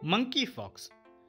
monkey fox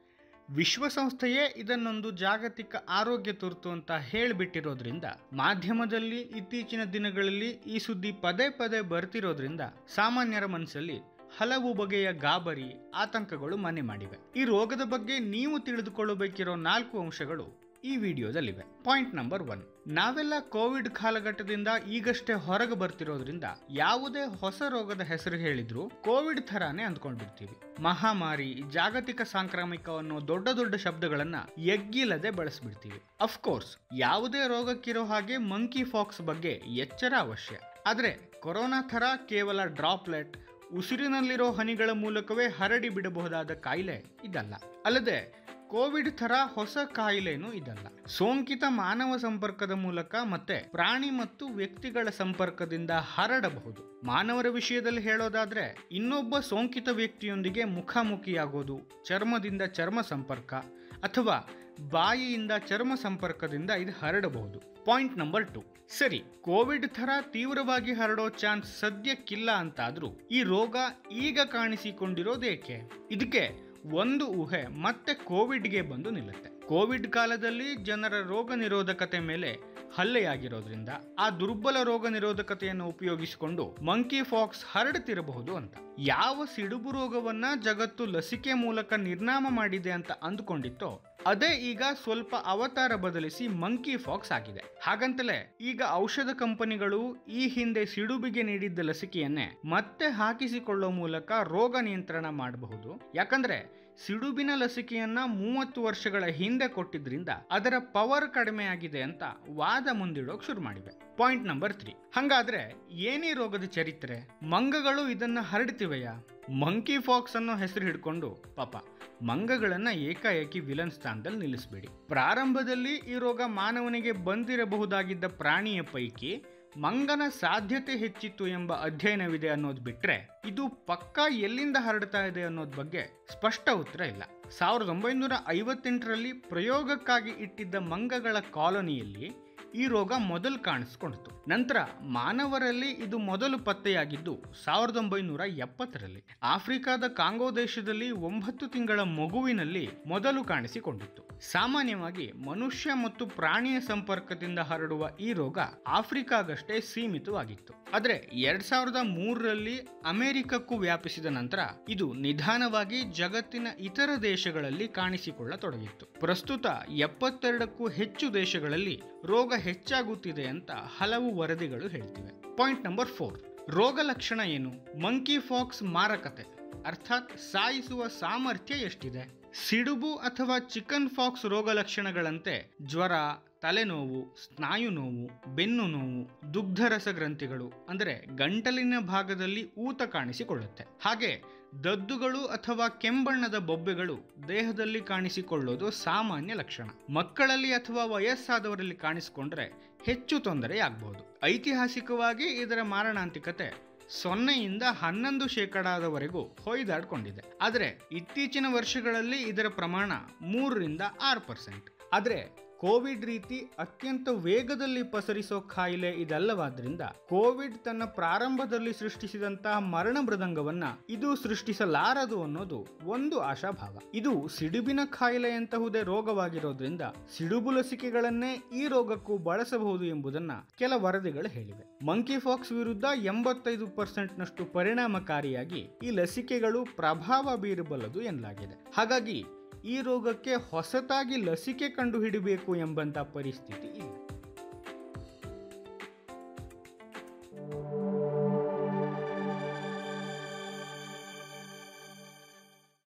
ವಿಶ್ವಸಂಸ್ಥೆಯೇ ಇದನ್ನೊಂದು ಜಾಗತಿಕ ಆರೋಗ್ಯ ತುರ್ತು ಅಂತ ಹೇಳಿಬಿಟ್ಟಿರೋದ್ರಿಂದ ಮಾಧ್ಯಮದಲ್ಲಿ ಇತ್ತೀಚಿನ ದಿನಗಳಲ್ಲಿ ಈ ಸುದ್ದಿ ಪದೇ ಪದೇ ಬರ್ತಿರೋದ್ರಿಂದ ಸಾಮಾನ್ಯರ ಮನಸ್ಸಲ್ಲಿ ಹಲವು ಬಗೆಯ ಗಾಬರಿ ಆತಂಕಗಳು ಮನೆ ಮಾಡಿವೆ ಈ ರೋಗದ ಬಗ್ಗೆ ನೀವು ತಿಳಿದುಕೊಳ್ಳಬೇಕಿರೋ ನಾಲ್ಕು ಅಂಶಗಳು ಈ ವಿಡಿಯೋದಲ್ಲಿವೆ ಪಾಯಿಂಟ್ ನಂಬರ್ ಒನ್ ನಾವೆಲ್ಲ ಕೋವಿಡ್ ಕಾಲಘಟ್ಟದಿಂದ ಈಗಷ್ಟೇ ಹೊರಗೆ ಬರ್ತಿರೋದ್ರಿಂದ ಯಾವುದೇ ಹೊಸ ರೋಗದ ಹೆಸರು ಹೇಳಿದ್ರು ಕೋವಿಡ್ ಥರಾನೇ ಅಂದ್ಕೊಂಡಿರ್ತೀವಿ ಮಹಾಮಾರಿ ಜಾಗತಿಕ ಸಾಂಕ್ರಾಮಿಕ ಅನ್ನೋ ದೊಡ್ಡ ದೊಡ್ಡ ಶಬ್ದಗಳನ್ನ ಎಗ್ಗಿಲ್ಲದೆ ಬಳಸ್ಬಿಡ್ತೀವಿ ಅಫ್ಕೋರ್ಸ್ ಯಾವುದೇ ರೋಗಕ್ಕಿರೋ ಹಾಗೆ ಮಂಕಿ ಫಾಕ್ಸ್ ಬಗ್ಗೆ ಎಚ್ಚರ ಅವಶ್ಯ ಆದ್ರೆ ಕೊರೋನಾ ಥರ ಕೇವಲ ಡ್ರಾಪ್ಲೆಟ್ ಉಸಿರಿನಲ್ಲಿರೋ ಹನಿಗಳ ಮೂಲಕವೇ ಹರಡಿ ಬಿಡಬಹುದಾದ ಕಾಯಿಲೆ ಇದಲ್ಲ ಅಲ್ಲದೆ ಕೋವಿಡ್ ಥರ ಹೊಸ ಕಾಯಿಲೆನೂ ಇದಲ್ಲ ಸೋಂಕಿತ ಮಾನವ ಸಂಪರ್ಕದ ಮೂಲಕ ಮತ್ತೆ ಪ್ರಾಣಿ ಮತ್ತು ವ್ಯಕ್ತಿಗಳ ಸಂಪರ್ಕದಿಂದ ಹರಡಬಹುದು ಮಾನವರ ವಿಷಯದಲ್ಲಿ ಹೇಳೋದಾದ್ರೆ ಇನ್ನೊಬ್ಬ ಸೋಂಕಿತ ವ್ಯಕ್ತಿಯೊಂದಿಗೆ ಮುಖಾಮುಖಿಯಾಗೋದು ಚರ್ಮದಿಂದ ಚರ್ಮ ಸಂಪರ್ಕ ಅಥವಾ ಬಾಯಿಯಿಂದ ಚರ್ಮ ಸಂಪರ್ಕದಿಂದ ಇದು ಹರಡಬಹುದು ಪಾಯಿಂಟ್ ನಂಬರ್ ಟು ಸರಿ ಕೋವಿಡ್ ಥರ ತೀವ್ರವಾಗಿ ಹರಡೋ ಚಾನ್ಸ್ ಸದ್ಯಕ್ಕಿಲ್ಲ ಅಂತಾದ್ರೂ ಈ ರೋಗ ಈಗ ಕಾಣಿಸಿಕೊಂಡಿರೋದೇಕೆ ಇದಕ್ಕೆ ಒಂದು ಊಹೆ ಮತ್ತೆ ಕೋವಿಡ್ಗೆ ಬಂದು ನಿಲ್ಲುತ್ತೆ ಕೋವಿಡ್ ಕಾಲದಲ್ಲಿ ಜನರ ರೋಗ ನಿರೋಧಕತೆ ಮೇಲೆ ಹಲ್ಲೆಯಾಗಿರೋದ್ರಿಂದ ಆ ದುರ್ಬಲ ರೋಗ ನಿರೋಧಕತೆಯನ್ನು ಉಪಯೋಗಿಸಿಕೊಂಡು ಮಂಕಿ ಫಾಕ್ಸ್ ಹರಡುತ್ತಿರಬಹುದು ಅಂತ ಯಾವ ಸಿಡುಬು ರೋಗವನ್ನ ಜಗತ್ತು ಲಸಿಕೆ ಮೂಲಕ ನಿರ್ನಾಮ ಮಾಡಿದೆ ಅಂತ ಅಂದುಕೊಂಡಿತ್ತೋ ಅದೇ ಈಗ ಸ್ವಲ್ಪ ಅವತಾರ ಬದಲಿಸಿ ಮಂಕಿ ಫಾಕ್ಸ್ ಆಗಿದೆ ಹಾಗಂತಲೇ ಈಗ ಔಷಧ ಕಂಪನಿಗಳು ಈ ಹಿಂದೆ ಸಿಡುಬಿಗೆ ನೀಡಿದ್ದ ಲಸಿಕೆಯನ್ನೇ ಮತ್ತೆ ಹಾಕಿಸಿಕೊಳ್ಳೋ ಮೂಲಕ ರೋಗ ನಿಯಂತ್ರಣ ಮಾಡಬಹುದು ಯಾಕಂದ್ರೆ ಸಿಡುಬಿನ ಲಸಿಕೆಯನ್ನ ಮೂವತ್ತು ವರ್ಷಗಳ ಹಿಂದೆ ಕೊಟ್ಟಿದ್ರಿಂದ ಅದರ ಪವರ್ ಕಡಿಮೆ ಆಗಿದೆ ಅಂತ ವಾದ ಮುಂದಿಡೋಕ್ ಶುರು ಮಾಡಿವೆ ಪಾಯಿಂಟ್ ನಂಬರ್ ತ್ರೀ ಹಂಗಾದ್ರೆ ಏನೇ ರೋಗದ ಚರಿತ್ರೆ ಮಂಗಗಳು ಇದನ್ನ ಹರಡ್ತಿವೆಯಾ ಮಂಕಿ ಫಾಕ್ಸ್ ಅನ್ನೋ ಹೆಸರು ಹಿಡ್ಕೊಂಡು ಪಾಪ ಮಂಗಗಳನ್ನ ಏಕಾಏಕಿ ವಿಲನ್ ಸ್ಥಾನದಲ್ಲಿ ನಿಲ್ಲಿಸಬೇಡಿ ಪ್ರಾರಂಭದಲ್ಲಿ ಈ ರೋಗ ಮಾನವನಿಗೆ ಬಂದಿರಬಹುದಾಗಿದ್ದ ಪ್ರಾಣಿಯ ಪೈಕಿ ಮಂಗನ ಸಾಧ್ಯತೆ ಹೆಚ್ಚಿತ್ತು ಎಂಬ ಅಧ್ಯಯನವಿದೆ ಅನ್ನೋದು ಬಿಟ್ರೆ ಇದು ಪಕ್ಕಾ ಎಲ್ಲಿಂದ ಹರಡ್ತಾ ಇದೆ ಅನ್ನೋದ್ ಬಗ್ಗೆ ಸ್ಪಷ್ಟ ಉತ್ತರ ಇಲ್ಲ ಸಾವಿರದ ಒಂಬೈನೂರ ಐವತ್ತೆಂಟರಲ್ಲಿ ಪ್ರಯೋಗಕ್ಕಾಗಿ ಇಟ್ಟಿದ್ದ ಮಂಗಗಳ ಕಾಲೋನಿಯಲ್ಲಿ ಈ ರೋಗ ಮೊದಲು ಕಾಣಿಸ್ಕೊಂಡಿತು ನಂತರ ಮಾನವರಲ್ಲಿ ಇದು ಮೊದಲು ಪತ್ತೆಯಾಗಿದ್ದು ಸಾವಿರದ ಒಂಬೈನೂರ ಎಪ್ಪತ್ತರಲ್ಲಿ ಆಫ್ರಿಕಾದ ಕಾಂಗೋ ದೇಶದಲ್ಲಿ ಒಂಬತ್ತು ತಿಂಗಳ ಮಗುವಿನಲ್ಲಿ ಮೊದಲು ಕಾಣಿಸಿಕೊಂಡಿತ್ತು ಸಾಮಾನ್ಯವಾಗಿ ಮನುಷ್ಯ ಮತ್ತು ಪ್ರಾಣಿಯ ಸಂಪರ್ಕದಿಂದ ಹರಡುವ ಈ ರೋಗ ಆಫ್ರಿಕಾಗಷ್ಟೇ ಸೀಮಿತವಾಗಿತ್ತು ಆದರೆ ಎರಡ್ ಸಾವಿರದ ಮೂರರಲ್ಲಿ ಅಮೆರಿಕಕ್ಕೂ ವ್ಯಾಪಿಸಿದ ನಂತರ ಇದು ನಿಧಾನವಾಗಿ ಜಗತ್ತಿನ ಇತರ ದೇಶಗಳಲ್ಲಿ ಕಾಣಿಸಿಕೊಳ್ಳತೊಡಗಿತ್ತು ಪ್ರಸ್ತುತ ಎಪ್ಪತ್ತೆರಡಕ್ಕೂ ಹೆಚ್ಚು ದೇಶಗಳಲ್ಲಿ ರೋಗ ಹೆಚ್ಚಾಗುತ್ತಿದೆ ಅಂತ ಹಲವು ವರದಿಗಳು ಹೇಳ್ತಿವೆ ಪಾಯಿಂಟ್ ನಂಬರ್ ಫೋರ್ ರೋಗ ಲಕ್ಷಣ ಏನು ಮಂಕಿ ಫಾಕ್ಸ್ ಮಾರಕತೆ ಅರ್ಥಾತ್ ಸಾಯಿಸುವ ಸಾಮರ್ಥ್ಯ ಎಷ್ಟಿದೆ ಸಿಡುಬು ಅಥವಾ ಚಿಕನ್ ಫಾಕ್ಸ್ ರೋಗ ಲಕ್ಷಣಗಳಂತೆ ಜ್ವರ ತಲೆನೋವು ಸ್ನಾಯು ನೋವು ಬೆನ್ನು ನೋವು ದುಗ್ಧರಸ ಗ್ರಂಥಿಗಳು ಅಂದರೆ ಗಂಟಲಿನ ಭಾಗದಲ್ಲಿ ಊತ ಕಾಣಿಸಿಕೊಳ್ಳುತ್ತೆ ಹಾಗೆ ದದ್ದುಗಳು ಅಥವಾ ಕೆಂಬಣ್ಣದ ಬೊಬ್ಬೆಗಳು ದೇಹದಲ್ಲಿ ಕಾಣಿಸಿಕೊಳ್ಳೋದು ಸಾಮಾನ್ಯ ಲಕ್ಷಣ ಮಕ್ಕಳಲ್ಲಿ ಅಥವಾ ವಯಸ್ಸಾದವರಲ್ಲಿ ಕಾಣಿಸಿಕೊಂಡ್ರೆ ಹೆಚ್ಚು ತೊಂದರೆಯಾಗಬಹುದು ಐತಿಹಾಸಿಕವಾಗಿ ಇದರ ಮಾರಣಾಂತಿಕತೆ ಸೊನ್ನೆಯಿಂದ ಹನ್ನೊಂದು ಶೇಕಡಾದವರೆಗೂ ಹೊಯ್ದಾಡ್ಕೊಂಡಿದೆ ಆದರೆ ಇತ್ತೀಚಿನ ವರ್ಷಗಳಲ್ಲಿ ಇದರ ಪ್ರಮಾಣ ಮೂರರಿಂದ ಆರು ಪರ್ಸೆಂಟ್ ಆದರೆ ಕೋವಿಡ್ ರೀತಿ ಅತ್ಯಂತ ವೇಗದಲ್ಲಿ ಪಸರಿಸೋ ಕಾಯಿಲೆ ಇದಲ್ಲವಾದ್ರಿಂದ ಕೋವಿಡ್ ತನ್ನ ಪ್ರಾರಂಭದಲ್ಲಿ ಸೃಷ್ಟಿಸಿದಂತಹ ಮರಣ ಮೃದಂಗವನ್ನ ಇದು ಸೃಷ್ಟಿಸಲಾರದು ಅನ್ನೋದು ಒಂದು ಆಶಾಭಾವ ಇದು ಸಿಡುಬಿನ ಕಾಯಿಲೆಯಂತಹುದೇ ರೋಗವಾಗಿರೋದ್ರಿಂದ ಸಿಡುಬು ಲಸಿಕೆಗಳನ್ನೇ ಈ ರೋಗಕ್ಕೂ ಬಳಸಬಹುದು ಎಂಬುದನ್ನ ಕೆಲ ವರದಿಗಳು ಹೇಳಿವೆ ಮಂಕಿ ಫಾಕ್ಸ್ ವಿರುದ್ಧ ಎಂಬತ್ತೈದು ಪರ್ಸೆಂಟ್ನಷ್ಟು ಪರಿಣಾಮಕಾರಿಯಾಗಿ ಈ ಲಸಿಕೆಗಳು ಪ್ರಭಾವ ಬೀರಬಲ್ಲದು ಎನ್ನಲಾಗಿದೆ ಹಾಗಾಗಿ ಈ ರೋಗಕ್ಕೆ ಹೊಸತಾಗಿ ಲಸಿಕೆ ಕಂಡುಹಿಡಿಬೇಕು ಎಂಬಂತ ಪರಿಸ್ಥಿತಿ ಇಲ್ಲ